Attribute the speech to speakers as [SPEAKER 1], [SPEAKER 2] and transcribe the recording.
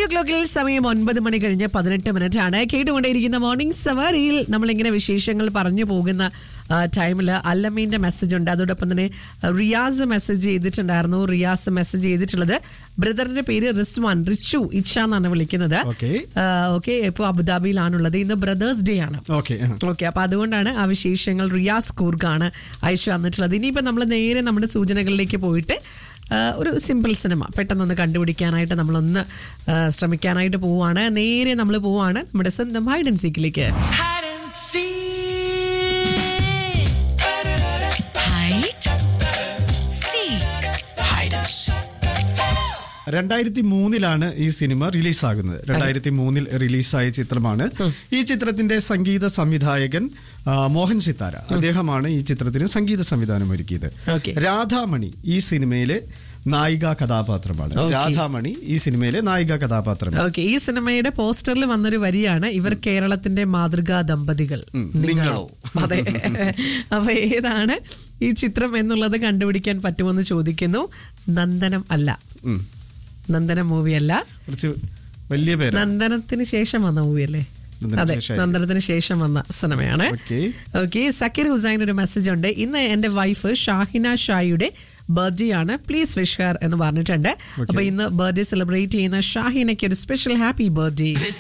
[SPEAKER 1] Studio ക്ലോക്കിൽ സമയം ഒൻപത് മണി കഴിഞ്ഞ് പതിനെട്ട് മിനിറ്റ് ആണ് കേട്ടുകൊണ്ടേയിരിക്കുന്ന മോർണിംഗ് സവാരിയിൽ നമ്മളിങ്ങനെ വിശേഷങ്ങൾ പറഞ്ഞു പോകുന്ന ടൈമിൽ അല്ലമീന്റെ മെസ്സേജ് ഉണ്ട് അതോടൊപ്പം തന്നെ ആ, റിയാസ് മെസ്സേജ് ചെയ്തിട്ടുണ്ടായിരുന്നു റിയാസ് മെസ്സേജ് ചെയ്തിട്ടുള്ളത് ബ്രദറിന്റെ പേര് റിസ്വാൻ റിച്ചു ഇച്ച എന്നാണ് വിളിക്കുന്നത്
[SPEAKER 2] Okay.
[SPEAKER 1] ഓക്കെ ഇപ്പോൾ അബുദാബിയിലാണുള്ളത് ഇന്ന് ബ്രദേഴ്സ് ഡേ ആണ്
[SPEAKER 2] ഓക്കെ
[SPEAKER 1] ഓക്കെ അപ്പൊ അതുകൊണ്ടാണ് ആ വിശേഷങ്ങൾ റിയാസ് കൂർഗാണ് അയച്ചു തന്നിട്ടുള്ളത് ഇനിയിപ്പോ നമ്മൾ നേരെ നമ്മുടെ സൂചനകളിലേക്ക് പോയിട്ട് ആ, ഒരു സിമ്പിൾ സിനിമ പെട്ടെന്നൊന്ന് കണ്ടുപിടിക്കാനായിട്ട് നമ്മളൊന്ന് ആ, ശ്രമിക്കാനായിട്ട് പോവാണ് നേരെ നമ്മൾ പോവാണ് നമ്മുടെ സ്വന്തം ഹൈഡൻ സീക്കിലേക്ക്
[SPEAKER 3] hide and seek.
[SPEAKER 4] Hide, seek,
[SPEAKER 3] Hide and seek.
[SPEAKER 2] രണ്ടായിരത്തി മൂന്നിലാണ് ഈ സിനിമ റിലീസാകുന്നത് രണ്ടായിരത്തി മൂന്നിൽ റിലീസായ ചിത്രമാണ് ഈ ചിത്രത്തിന്റെ സംഗീത സംവിധായകൻ ആ, മോഹൻ സിത്താര അദ്ദേഹമാണ് ഈ ചിത്രത്തിന് സംഗീത സംവിധാനം ഒരുക്കിയത്
[SPEAKER 1] Okay.
[SPEAKER 2] രാധാമണി ഈ സിനിമയിലെ നായിക കഥാപാത്രമാണ്
[SPEAKER 1] Okay.
[SPEAKER 2] രാധാമണി ഈ സിനിമയിലെ നായിക കഥാപാത്രമാണ്
[SPEAKER 1] ഓക്കെ ഈ സിനിമയുടെ പോസ്റ്ററിൽ വന്നൊരു വരിയാണ് ഇവർ കേരളത്തിന്റെ മാതൃകാ ദമ്പതികൾ
[SPEAKER 2] ഉം,
[SPEAKER 1] നിങ്ങളോ
[SPEAKER 2] നിങ്ങളോ?
[SPEAKER 1] അതെ അപ്പൊ ഏതാണ് ഈ ചിത്രം എന്നുള്ളത് കണ്ടുപിടിക്കാൻ പറ്റുമെന്ന് ചോദിക്കുന്നു നന്ദനം അല്ല
[SPEAKER 2] ഉം.
[SPEAKER 1] നന്ദനം മൂവി അല്ല
[SPEAKER 2] കുറച്ച് വലിയ പേര്
[SPEAKER 1] നന്ദനത്തിന് ശേഷം വന്ന മൂവി അല്ലേ
[SPEAKER 2] നന്ദനത്തിന്
[SPEAKER 1] അതെ
[SPEAKER 2] ശേഷമായിരിക്കും.
[SPEAKER 1] നന്ദനത്തിന് ശേഷം വന്ന സിനിമയാണ്
[SPEAKER 2] Okay.
[SPEAKER 1] ഓക്കെ സക്കീർ ഹുസൈൻ ഒരു മെസ്സേജ് ഉണ്ട് ഇന്ന് എന്റെ വൈഫ് ഷാഹിന ഷായുടെ ബർത്ത്ഡേ ആണ് പ്ലീസ് വിഷ് ഹർ എന്ന് പറഞ്ഞിട്ടുണ്ട് അപ്പൊ ഇന്ന് ബർത്ത്ഡേ സെലിബ്രേറ്റ് ചെയ്യുന്ന ഷാഹിനയ്ക്ക് ഒരു സ്പെഷ്യൽ ഹാപ്പി ബർത്ത്ഡേ
[SPEAKER 3] This